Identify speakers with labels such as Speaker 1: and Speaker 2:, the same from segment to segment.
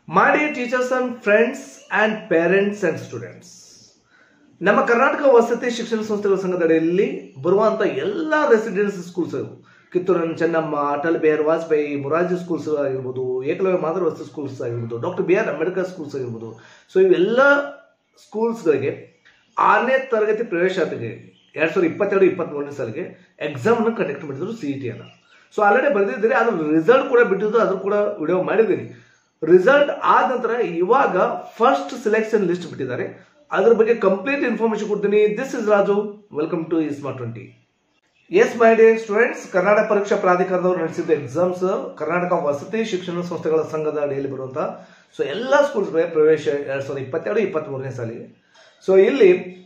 Speaker 1: ಮಾಡಿ teachers and friends and parents and students ನಮ್ಮ ಕರ್ನಾಟಕ ವಸತಿ ಶಿಕ್ಷಣ ಸಂಸ್ಥೆಗಳ ಸಂಘದ ಅಡಿಯಲ್ಲಿ ಬರುವಂತ ಎಲ್ಲ ರೆಸಿಡೆನ್ಸಿ ಸ್ಕೂಲ್ಸ್ ಕಿತ್ತೂರಿನ ಚೆನ್ನಮ್ಮ ಅಟಲ್ ಬಿಹಾರ್ ವಾಜಪೇಯಿ ಮುರಾರ್ಜಿ ಸ್ಕೂಲ್ಸ್ ಆಗಿರ್ಬೋದು ಏಕಲವ್ಯ ಮಾದರಿ ವಸತಿ ಸ್ಕೂಲ್ಸ್ ಆಗಿರ್ಬೋದು doctor B R Ambedkar schools ಆಗಿರ್ಬೋದು ಸೊ ಇವೆಲ್ಲ ಸ್ಕೂಲ್ಸ್ಗಳಿಗೆ ಆರನೇ ತರಗತಿ ಪ್ರವೇಶಾತಿಗೆ ಎರಡ್ ಸಾವಿರದ ಇಪ್ಪತ್ತೆರಡು ಇಪ್ಪತ್ತ್ಮೂರನೇ ಸಾಲಿಗೆ ಎಕ್ಸಾಮ್ನ ಕಂಡಕ್ಟ್ ಮಾಡಿದ್ರು ಸಿ ಇ ಟಿಯನ್ನು ಸೊ ಆಲ್ರೆಡಿ ಬರೆದಿದ್ದೀರಿ ಅದ್ರ ರಿಸಲ್ಟ್ ಕೂಡ ಬಿಟ್ಟಿದ್ದು ಅದ್ರ ಕೂಡ ವಿಡಿಯೋ ಮಾಡಿದ್ದೀನಿ ರಿಸಲ್ಟ್ ಆದ ನಂತರ ಇವಾಗ ಫಸ್ಟ್ ಸೆಲೆಕ್ಷನ್ ಲಿಸ್ಟ್ ಬಿಟ್ಟಿದ್ದಾರೆ ಅದ್ರ ಬಗ್ಗೆ ಕಂಪ್ಲೀಟ್ ಇನ್ಫಾರ್ಮೇಶನ್ ಕೊಡ್ತೀನಿ this is Raju welcome to smart twenty S my dear students Karnataka ಪರೀಕ್ಷಾ ಪ್ರಾಧಿಕಾರದವರು ನಡೆಸಿದ ಎಕ್ಸಾಮ್ಸ್ ಕರ್ನಾಟಕ ವಸತಿ ಶಿಕ್ಷಣ ಸಂಸ್ಥೆಗಳ ಸಂಘದ ಅಡಿಯಲ್ಲಿ ಬರುವಂತಹ ಸೊ ಎಲ್ಲ ಸ್ಕೂಲ್ಸ್ಗಳಿಗೆ ಪ್ರವೇಶ ಎರಡ್ ಸಾವಿರದ ಇಪ್ಪತ್ತೆರಡು ಇಪ್ಪತ್ತ್ ಮೂರನೇ ಸಾಲಿಗೆ ಸೊ ಇಲ್ಲಿ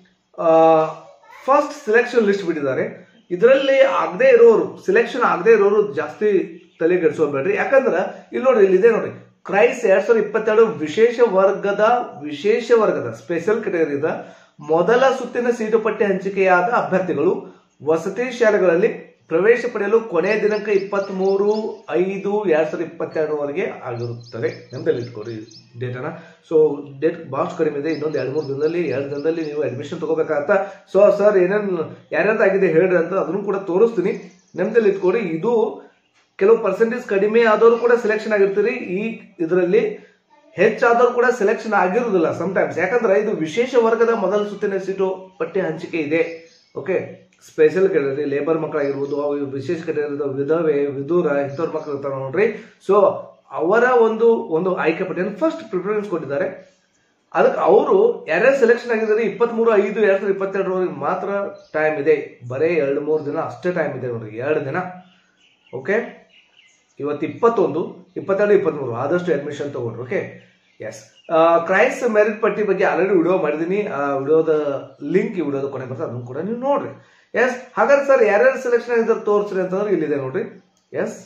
Speaker 1: ಫಸ್ಟ್ ಸೆಲೆಕ್ಷನ್ ಲಿಸ್ಟ್ ಬಿಟ್ಟಿದ್ದಾರೆ ಇದರಲ್ಲಿ ಆಗದೆ ಇರೋರು ಸೆಲೆಕ್ಷನ್ ಆಗದೆ ಇರೋರು ಜಾಸ್ತಿ ತಲೆಗೆಡ್ಸೋಬೇಡ್ರಿ ಯಾಕಂದ್ರೆ ಇಲ್ಲಿ ನೋಡ್ರಿ ಇಲ್ಲಿದೆ ನೋಡ್ರಿ ಕ್ರೈಸ್ ಎರಡ್ ಸಾವಿರದ ಇಪ್ಪತ್ತೆರಡು ವಿಶೇಷ ವರ್ಗದ ವಿಶೇಷ ವರ್ಗದ ಸ್ಪೆಷಲ್ ಕ್ಯಾಟಗರಿದ ಮೊದಲ ಸುತ್ತಿನ ಸೀಟು ಪಟ್ಟಿ ಹಂಚಿಕೆಯಾದ ಅಭ್ಯರ್ಥಿಗಳು ವಸತಿ ಶಾಲೆಗಳಲ್ಲಿ ಪ್ರವೇಶ ಪಡೆಯಲು ಕೊನೆಯ ದಿನಾಂಕ ಇಪ್ಪತ್ತ್ ಮೂರು ಐದು ಎರಡ್ ಸಾವಿರದ ಇಪ್ಪತ್ತೆರಡರವರೆಗೆ ಆಗಿರುತ್ತದೆ ನೆನಪಲ್ಲಿ ಇಟ್ಕೊರಿ ಡೇಟನ ಸೊ ಡೇಟ್ ಬಹಳಷ್ಟು ಕಡಿಮೆ ಇದೆ ಇನ್ನೊಂದು ಎರಡು ಮೂರು ದಿನದಲ್ಲಿ ಎರಡು ದಿನದಲ್ಲಿ ನೀವು ಅಡ್ಮಿಷನ್ ತಗೋಬೇಕಾಗತ್ತ ಸೊ ಸರ್ ಏನೇನು ಯಾರ್ಯಾರು ಆಗಿದೆ ಹೇಳ್ರಿ ಅಂತ ಅದನ್ನು ಕೂಡ ತೋರಿಸ್ತೀನಿ ನೆನಪಲ್ಲಿ ಇಟ್ಕೊರಿ ಇದು ಕೆಲವು ಪರ್ಸೆಂಟೇಜ್ ಕಡಿಮೆ ಆದವರು ಕೂಡ ಸೆಲೆಕ್ಷನ್ ಆಗಿರ್ತೀರಿ ಈ ಇದರಲ್ಲಿ ಹೆಚ್ಚಾದವರು ಕೂಡ ಸೆಲೆಕ್ಷನ್ ಆಗಿರುವುದಿಲ್ಲ ಟೈಮ್ಸ್ ಯಾಕಂದ್ರೆ ಇದು ವಿಶೇಷ ವರ್ಗದ ಮೊದಲ ಸುತ್ತಿನ ಸೀಟು ಪಟ್ಟಿ ಹಂಚಿಕೆ ಇದೆ ಓಕೆ ಸ್ಪೆಷಲ್ ಕೆಟಗರಿ ಲೇಬರ್ ಮಕ್ಕಳಾಗಿರ್ಬೋದು ಅವು ವಿಶೇಷ ಕೆಟಗರಿ ವಿಧವೆ ವಿದೂರ ಇಂಥವ್ರ ಮಕ್ಕಳು ಇರ್ತಾರೆ ನೋಡ್ರಿ ಸೊ ಅವರ ಒಂದು ಒಂದು ಆಯ್ಕೆ ಪಟ್ಟಿಯನ್ನು ಫಸ್ಟ್ ಪ್ರಿಫರೆನ್ಸ್ ಕೊಟ್ಟಿದ್ದಾರೆ ಅದಕ್ಕೆ ಅವರು ಯಾರ್ಯಾರು ಸೆಲೆಕ್ಷನ್ ಆಗಿದ್ದಾರೆ ಇಪ್ಪತ್ಮೂರು ಐದು ಎರಡ್ ಸಾವಿರದ ಇಪ್ಪತ್ತೆರಡರವರೆಗೆ ಮಾತ್ರ ಟೈಮ್ ಇದೆ ಬರೀ ಎರಡು ಮೂರು ದಿನ ಅಷ್ಟೇ ಟೈಮ್ ಇದೆ ನೋಡ್ರಿ ಎರಡು ದಿನ ಓಕೆ ಇವತ್ತು ಇಪ್ಪತ್ತೊಂದು ಇಪ್ಪತ್ತೆರಡು ಇಪ್ಪತ್ತ್ಮೂರು ಆದಷ್ಟು ಅಡ್ಮಿಷನ್ ತಗೊಂಡ್ರು ಓಕೆ ಎಸ್ ಕ್ರೈಸ್ ಮೆರಿಟ್ ಪಟ್ಟಿ ಬಗ್ಗೆ ಆಲ್ರೆಡಿ ವಿಡಿಯೋ ಮಾಡಿದ್ದೀನಿ ಆ ವಿಡಿಯೋದ ಲಿಂಕ್ ಈ ವಿಡಿಯೋದ ಕೊನೆ ಬರ್ತದೆ ಅದನ್ನು ಕೂಡ ನೀವು ನೋಡ್ರಿ ಎಸ್ ಹಾಗಾದ್ರೆ ಸರ್ ಯಾರ್ಯಾರು ಸೆಲೆಕ್ಷನ್ ಆಗಿದ್ದಾರೆ ತೋರಿಸ್ರಿ ಅಂತಂದ್ರೆ ಇಲ್ಲಿದೆ ನೋಡ್ರಿ ಎಸ್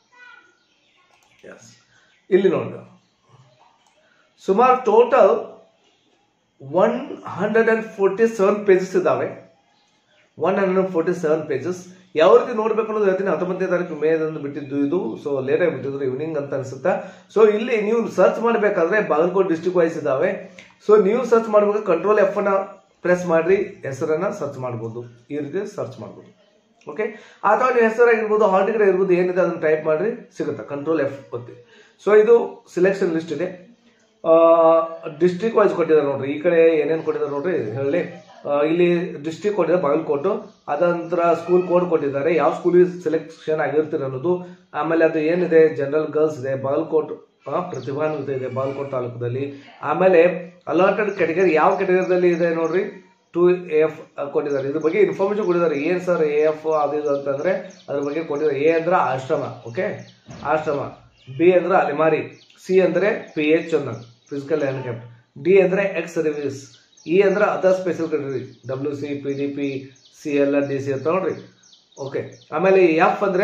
Speaker 1: ಎಸ್ ಇಲ್ಲಿ ನೋಡ್ರಿ ಸುಮಾರು total one hundred and forty seven pages ಇದಾವೆ one hundred and forty seven pages ಯಾವ ರೀತಿ ನೋಡ್ಬೇಕು ಅನ್ನೋದು ಹೇಳ್ತೀನಿ ಹತ್ತೊಂಬತ್ತನೇ ತಾರೀಕು ಮೇದಂದು ಬಿಟ್ಟಿದ್ದು ಇದು ಸೊ ಲೇಟ್ ಆಗಿ ಬಿಟ್ಟಿದ್ರು ಈವ್ನಿಂಗ್ ಅಂತ ಅನ್ಸುತ್ತಾ ಸೊ ಇಲ್ಲಿ ನೀವು ಸರ್ಚ್ ಮಾಡಬೇಕಾದ್ರೆ ಬಾಗಲಕೋಟ್ ಡಿಸ್ಟಿಕ್ ವೈಸ್ ಇದಾವೆ ಸೊ ನೀವು ಸರ್ಚ್ ಮಾಡ್ಬೇಕು ಕಂಟ್ರೋಲ್ ಎಫ್ ಅನ್ನ ಪ್ರೆಸ್ ಮಾಡ್ರಿ ಹೆಸರನ್ನ ಸರ್ಚ್ ಮಾಡ್ಬೋದು ಈ ರೀತಿ ಸರ್ಚ್ ಮಾಡ್ಬೋದು ಓಕೆ ಅಥವಾ ನೀವು ಹೆಸರಾಗಿರ್ಬೋದು ಹಾಲ್ ಟಿಕೆಟ್ ಇರ್ಬೋದು ಏನಿದೆ ಅದನ್ನ ಟೈಪ್ ಮಾಡ್ರಿ ಸಿಗುತ್ತೆ ಕಂಟ್ರೋಲ್ ಎಫ್ ಒತ್ತಿ ಸೊ ಇದು ಸೆಲೆಕ್ಷನ್ ಲಿಸ್ಟ್ ಇದೆ ಡಿಸ್ಟ್ರಿಕ್ಟ್ ವೈಸ್ ಕೊಟ್ಟಿದ್ದಾರೆ ನೋಡ್ರಿ ಈ ಕಡೆ ಏನೇನು ಕೊಟ್ಟಿದ್ದಾರೆ ನೋಡ್ರಿ ಹೇಳಿ ಆ, ಇಲ್ಲಿ ಡಿಸ್ಟ್ರಿಕ್ಟ್ ಕೊಟ್ಟಿದ್ದಾರೆ ಬಾಗಲಕೋಟು ಅದಂತರ ಸ್ಕೂಲ್ ಕೋಡ್ ಕೊಟ್ಟಿದ್ದಾರೆ ಯಾವ ಸ್ಕೂಲಿಗೆ ಸೆಲೆಕ್ಷನ್ ಆಗಿರ್ತೀರ ಅನ್ನೋದು ಆಮೇಲೆ ಅದು ಏನಿದೆ ಜನರಲ್ ಗರ್ಲ್ಸ್ ಇದೆ ಬಾಗಲಕೋಟ್ ಆ, ಪ್ರತಿಭಾನ್ವಿತ ಇದೆ ಬಾಗಲಕೋಟ್ ತಾಲೂಕದಲ್ಲಿ ಆಮೇಲೆ ಅಲಾಟೆಡ್ ಕೆಟಗರಿ ಯಾವ ಕೆಟಗರಿದಲ್ಲಿ ಇದೆ ನೋಡ್ರಿ ಟು ಎಫ್ ಕೊಟ್ಟಿದ್ದಾರೆ ಇದ್ರ ಬಗ್ಗೆ ಇನ್ಫಾರ್ಮೇಶನ್ ಕೊಟ್ಟಿದ್ದಾರೆ ಏನ್ ಸರ್ ಎ ಎಫ್ ಅದು ಇದು ಅಂತಂದ್ರೆ ಅದ್ರ ಬಗ್ಗೆ ಕೊಟ್ಟಿದ್ದಾರೆ ಎ ಅಂದ್ರೆ ಆಶ್ರಮ ಓಕೆ ಆಶ್ರಮ ಬಿ ಅಂದ್ರೆ ಅಲೆಮಾರಿ ಸಿ ಅಂದ್ರೆ ಪಿ ಎಚ್ ಅನ್ನ ಫಿಸಿಕಲ್ ಹ್ಯಾಂಡಿಕ್ಯಾಪ್ ಡಿ ಅಂದ್ರೆ ಎಕ್ಸ್ ಸರ್ವಿಸ್ ಇ ಅಂದ್ರೆ other special category W C P D P C L D C ಅಂತ ನೋಡ್ರಿ ಓಕೆ ಆಮೇಲೆ ಎಫ್ ಅಂದ್ರೆ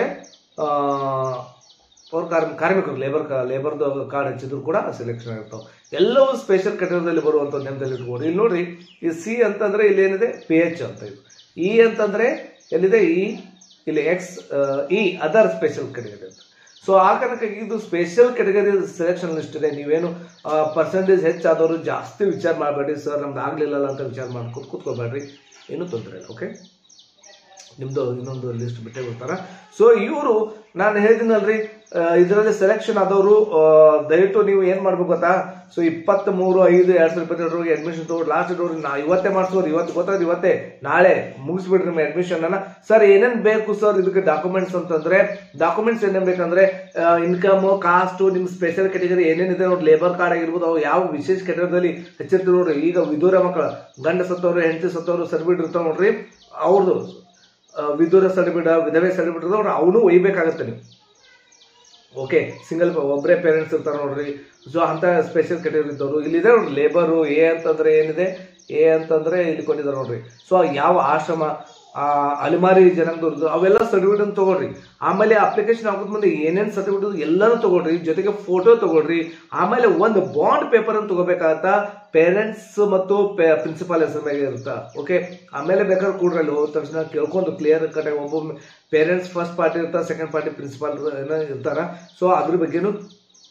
Speaker 1: ಅವ್ರ ಕಾರ್ಮ ಕಾರ್ಮಿಕರು ಲೇಬರ್ ಲೇಬರ್ದು ಕಾರ್ಡ್ ಹಚ್ಚಿದ್ರು ಕೂಡ ಸೆಲೆಕ್ಷನ್ ಆಗಿರ್ತಾವೆ ಎಲ್ಲವೂ ಸ್ಪೆಷಲ್ ಕೆಟಗರಿದಲ್ಲಿ ಬರುವಂಥ ನೆನದಲ್ಲಿ ಇಟ್ಕೊಂಡು ಇಲ್ಲಿ ನೋಡ್ರಿ ಈ ಸಿ ಅಂತಂದ್ರೆ ಇಲ್ಲಿ ಏನಿದೆ ಪಿ ಎಚ್ ಅಂತ ಇದು ಇ ಅಂತಂದ್ರೆ ಎಲ್ಲಿದೆ ಇ ಇಲ್ಲಿ X E other special category ಅಂತ ಸೊ ಆ ಕಾರಣಕ್ಕಾಗಿ ಇದು ಸ್ಪೆಷಲ್ ಕೆಟಗರಿ ಸೆಲೆಕ್ಷನ್ ಲಿಸ್ಟ್ ಇದೆ ನೀವೇನು ಪರ್ಸೆಂಟೇಜ್ ಹೆಚ್ಚಾದವರು ಜಾಸ್ತಿ ವಿಚಾರ ಮಾಡಬೇಡಿ ಸರ್ ನಮ್ದು ಆಗ್ಲಿಲ್ಲಲ್ಲ ಅಂತ ವಿಚಾರ ಮಾಡ್ಕೊಂಡು ಕೂತ್ಕೋಬೇಡ್ರಿ ಏನೂ ತೊಂದರೆ ಇಲ್ಲ ಓಕೆ ನಿಮ್ದು ಇನ್ನೊಂದು ಲಿಸ್ಟ್ ಬಿಟ್ಟೇ ಬರ್ತಾರ ಸೊ ಇವರು ನಾನು ಹೇಳಿದಿನಲ್ರಿ ಇದರಲ್ಲಿ ಸೆಲೆಕ್ಷನ್ ಆದವರು ದಯವಿಟ್ಟು ನೀವು ಏನ್ ಮಾಡ್ಬೇಕು ಗೊತ್ತಾ ಸೊ ಇಪ್ಪತ್ತ್ ಮೂರು ಐದು ಎರಡ್ ಸಾವಿರದ ಇಪ್ಪತ್ತೆರಡರಿಗೆ ಅಡ್ಮಿಷನ್ ತಗೊಂಡು ಲಾಸ್ಟ್ ಡೋರ್ ನಾ ಇವತ್ತೇ ಮಾಡಿಸೋರು ಇವತ್ತು ಗೊತ್ತಾಗ ಇವತ್ತೇ ನಾಳೆ ಮುಗಿಸ್ಬಿಡ್ರಿ ನಿಮ್ಮ ಅಡ್ಮಿಷನ್ ಅನ್ನ ಸರ್ ಏನೇನ್ ಬೇಕು ಸರ್ ಇದಕ್ಕೆ ಡಾಕ್ಯುಮೆಂಟ್ಸ್ ಅಂತಂದ್ರೆ ಡಾಕ್ಯುಮೆಂಟ್ಸ್ ಏನೇನ್ ಬೇಕಂದ್ರೆ ಇನ್ಕಮ್ ಕಾಸ್ಟ್ ನಿಮ್ ಸ್ಪೆಷಲ್ ಕೆಟಗರಿ ಏನೇನಿದೆ ನೋಡಿ ಲೇಬರ್ ಕಾರ್ಡ್ ಆಗಿರ್ಬೋದು ಅವು ಯಾವ ವಿಶೇಷ ಕೆಟಗರಿದಲ್ಲಿ ಹೆಚ್ಚಿರ್ತೀವಿ ನೋಡ್ರಿ ಈಗ ವಿದೂರ ಮಕ್ಕಳ ಗಂಡ ಸತ್ತವರು ಹೆಂಡತಿ ಸತ್ತವರು ಸರ್ಬಿಟ್ ಇರ್ತಾವ ನೋಡ್ರಿ ಅವ್ರದ್ದು ವಿದೂರ ಸರ್ಟಿಫಿಕೇಟ್ ವಿಧವೆ ಸರ್ಟಿಫಿಕೇಟ್ ಅವ್ರು ಅವನು ಒಯ್ಬೇಕಾಗತ್ತೆ ನೀವು ಓಕೆ ಸಿಂಗಲ್ ಒಬ್ಬರೇ ಪೇರೆಂಟ್ಸ್ ಇರ್ತಾರೆ ನೋಡ್ರಿ ಸೊ ಅಂತ ಸ್ಪೆಷಲ್ ಕೆಟಗರಿ ಇದ್ದವರು ಇಲ್ಲಿದೆ ನೋಡ್ರಿ ಲೇಬರು ಎ ಅಂತಂದ್ರೆ ಏನಿದೆ ಎ ಅಂತಂದ್ರೆ ಇಲ್ಲಿ ಕೊಟ್ಟಿದ್ದಾರೆ ನೋಡ್ರಿ ಸೊ ಯಾವ ಆಶ್ರಮ ಆ ಅಲಿಮಾರಿ ಜನಾಂಗದವ್ರದ್ದು ಅವೆಲ್ಲ ಸರ್ಟಿಫಿಕೇಟ್ ತಗೊಳ್ರಿ ಆಮೇಲೆ ಅಪ್ಲಿಕೇಶನ್ ಹಾಕೋದ್ ಮುಂದೆ ಏನೇನ್ ಸರ್ಟಿಫಿಕೇಟ್ ಎಲ್ಲಾನು ತಗೊಳ್ರಿ ಜೊತೆಗೆ ಫೋಟೋ ತಗೊಳ್ರಿ ಆಮೇಲೆ ಒಂದು ಬಾಂಡ್ ಪೇಪರ್ ಅನ್ನು ತಗೋಬೇಕಾಗತ್ತ ಪೇರೆಂಟ್ಸ್ ಮತ್ತು ಪ್ರಿನ್ಸಿಪಾಲ್ ಹೆಸರು ಮೇಲೆ ಇರುತ್ತ ಓಕೆ ಆಮೇಲೆ ಬೇಕಾದ್ರೆ ಕೂಡ್ರಿ ಅಲ್ಲಿ ಹೋದ ತಕ್ಷಣ ಕೇಳ್ಕೊಂಡು ಕ್ಲಿಯರ್ ಕಟ್ ಒಬ್ಬೊಮ್ಮೆ ಪೇರೆಂಟ್ಸ್ ಫಸ್ಟ್ ಪಾರ್ಟಿ ಇರ್ತಾರೆ ಸೆಕೆಂಡ್ ಪಾರ್ಟಿ ಪ್ರಿನ್ಸಿಪಾಲ್ ಏನೋ ಇರ್ತಾರ ಸೊ ಅದ್ರ ಬಗ್ಗೆನೂ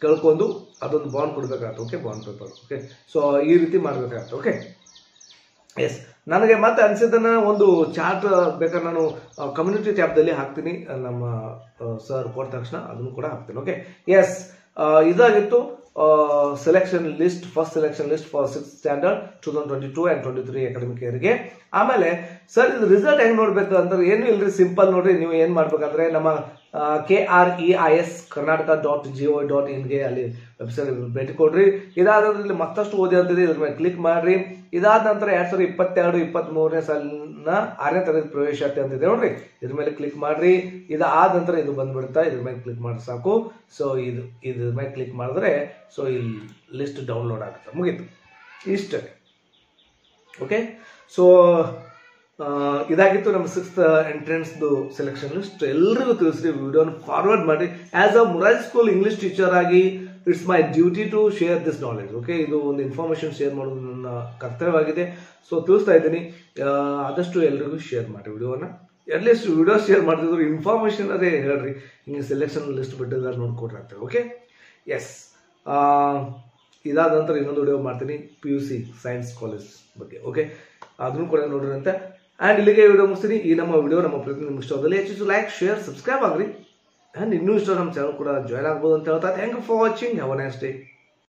Speaker 1: ಕೇಳ್ಕೊಂಡು ಅದೊಂದು ಬಾಂಡ್ ಕೊಡ್ಬೇಕಾಗತ್ತೆ okay bond paper okay so ಈ ರೀತಿ ಮಾಡ್ಬೇಕಾಗತ್ತೆ ಓಕೆ ಎಸ್ ನನಗೆ ಮತ್ತೆ ಅನಿಸಿದ್ದನ್ನ ಒಂದು ಚಾರ್ಟ್ ಬೇಕಾದ್ರೆ ನಾನು ಕಮ್ಯುನಿಟಿ ಟ್ಯಾಬ್ದಲ್ಲಿ ಹಾಕ್ತೀನಿ ಆ, ನಮ್ಮ ಸರ್ ಕೊಟ್ಟ ತಕ್ಷಣ ಅದನ್ನು ಕೂಡ ಹಾಕ್ತೀನಿ ಓಕೆ ಎಸ್ ಇದಾಗಿತ್ತು selection list first selection list for six standard two thousand twenty two and twenty three academic ಇಯರ್ಗೆ ಆಮೇಲೆ ಸರ್ ಇದು ರಿಸಲ್ಟ್ ಹೆಂಗ್ ನೋಡ್ಬೇಕು ಅಂದ್ರೆ ಏನು ಇಲ್ರಿ ಸಿಂಪಲ್ ನೋಡ್ರಿ ನೀವು ಏನು ಮಾಡ್ಬೇಕಂದ್ರೆ ನಮ್ಮ K R E I S Karnataka dot G O dot ಇನ್ಗೆ ಅಲ್ಲಿ ವೆಬ್ಸೈಟ್ ಭೇಟಿ ಕೊಡ್ರಿ ಇದಾದ ಇಲ್ಲಿ ಮತ್ತಷ್ಟು ಓದಿ ಅಂತಿದೆ ಇದ್ರ ಮೇಲೆ ಕ್ಲಿಕ್ ಮಾಡ್ರಿ ಇದಾದ ನಂತರ ಎರಡ್ ಸಾವಿರದ ಇಪ್ಪತ್ತೆರಡು ಇಪ್ಪತ್ತ್ ಮೂರನೇ ಸಾಲಿನ ಆರನೇ ತರಗತಿ ಪ್ರವೇಶಾತಿ ಅಂತಿದೆ ನೋಡ್ರಿ ಇದ್ರ ಮೇಲೆ ಕ್ಲಿಕ್ ಮಾಡ್ರಿ ಇದಾದ ನಂತರ ಇದು ಬಂದ್ಬಿಡುತ್ತಾ ಇದ್ರ ಮೇಲೆ ಕ್ಲಿಕ್ ಮಾಡಿ ಸಾಕು ಸೊ ಇದು ಇದ್ರ ಮೇಲೆ ಕ್ಲಿಕ್ ಮಾಡಿದ್ರೆ ಸೊ ಇಲ್ಲಿ ಲಿಸ್ಟ್ ಡೌನ್ಲೋಡ್ ಆಗುತ್ತೆ ಮುಗೀತು ಇಷ್ಟೇ ಓಕೆ ಸೊ ಇದಾಗಿತ್ತು ನಮ್ಮ ಸಿಕ್ಸ್ತ್ ಎಂಟ್ರೆನ್ಸ್ದು ಸೆಲೆಕ್ಷನ್ ಲಿಸ್ಟ್ ಎಲ್ರಿಗೂ ತಿಳಿಸ್ರಿ ವಿಡಿಯೋನ ಫಾರ್ವರ್ಡ್ ಮಾಡಿ as a Morarji school English teacher ಆಗಿ it's my duty to share this knowledge okay ಇದು ಒಂದು ಇನ್ಫಾರ್ಮೇಶನ್ ಶೇರ್ ಮಾಡೋದು ನನ್ನ ಕರ್ತವ್ಯವಾಗಿದೆ ಸೊ ತಿಳಿಸ್ತಾ ಇದ್ದೀನಿ ಆ, ಆದಷ್ಟು ಎಲ್ರಿಗೂ ಶೇರ್ ಮಾಡಿ ವಿಡಿಯೋನ ಅಟ್ಲೀಸ್ಟ್ ವಿಡಿಯೋ ಶೇರ್ ಮಾಡ್ತಿದ್ರು ಇನ್ಫಾರ್ಮೇಶನ್ ಅದೇ ಹೇಳ್ರಿ ಹಿಂಗೆ ಸೆಲೆಕ್ಷನ್ ಲಿಸ್ಟ್ ಬಿಟ್ಟಿದ್ದಾರೆ ನೋಡ್ಕೊಡ್ರಿ ಅಂತೇಳಿ ಓಕೆ ಎಸ್ ಇದಾದ ನಂತರ ಇನ್ನೊಂದು ವಿಡಿಯೋ ಮಾಡ್ತೀನಿ P U C science college ಬಗ್ಗೆ ಓಕೆ ಅದನ್ನು ಕೂಡ ನೋಡ್ರಿ ಅಂತ ಆ್ಯಂಡ್ ಇಲ್ಲಿಗೆ ವಿಡಿಯೋ ಮುಗಿಸ್ತೀನಿ ಈ ನಮ್ಮ ವಿಡಿಯೋ ನಮ್ಮ ಪ್ರತಿ ನಿಮ್ಗೆ ಇಷ್ಟವಾದಲ್ಲಿ ಹೆಚ್ಚು ಲೈಕ್ ಶೇರ್ ಸಬ್ಸ್ಕ್ರೈಬ್ ಆಗ್ರಿ ಆ್ಯಂಡ್ ಇನ್ನೂ ಇಷ್ಟ ನಮ್ಮ ಚಾನಲ್ ಕೂಡ ಜಾಯ್ನ್ ಆಗ್ಬೋದು ಅಂತ ಹೇಳ್ತಾ thank you for watching have a nice day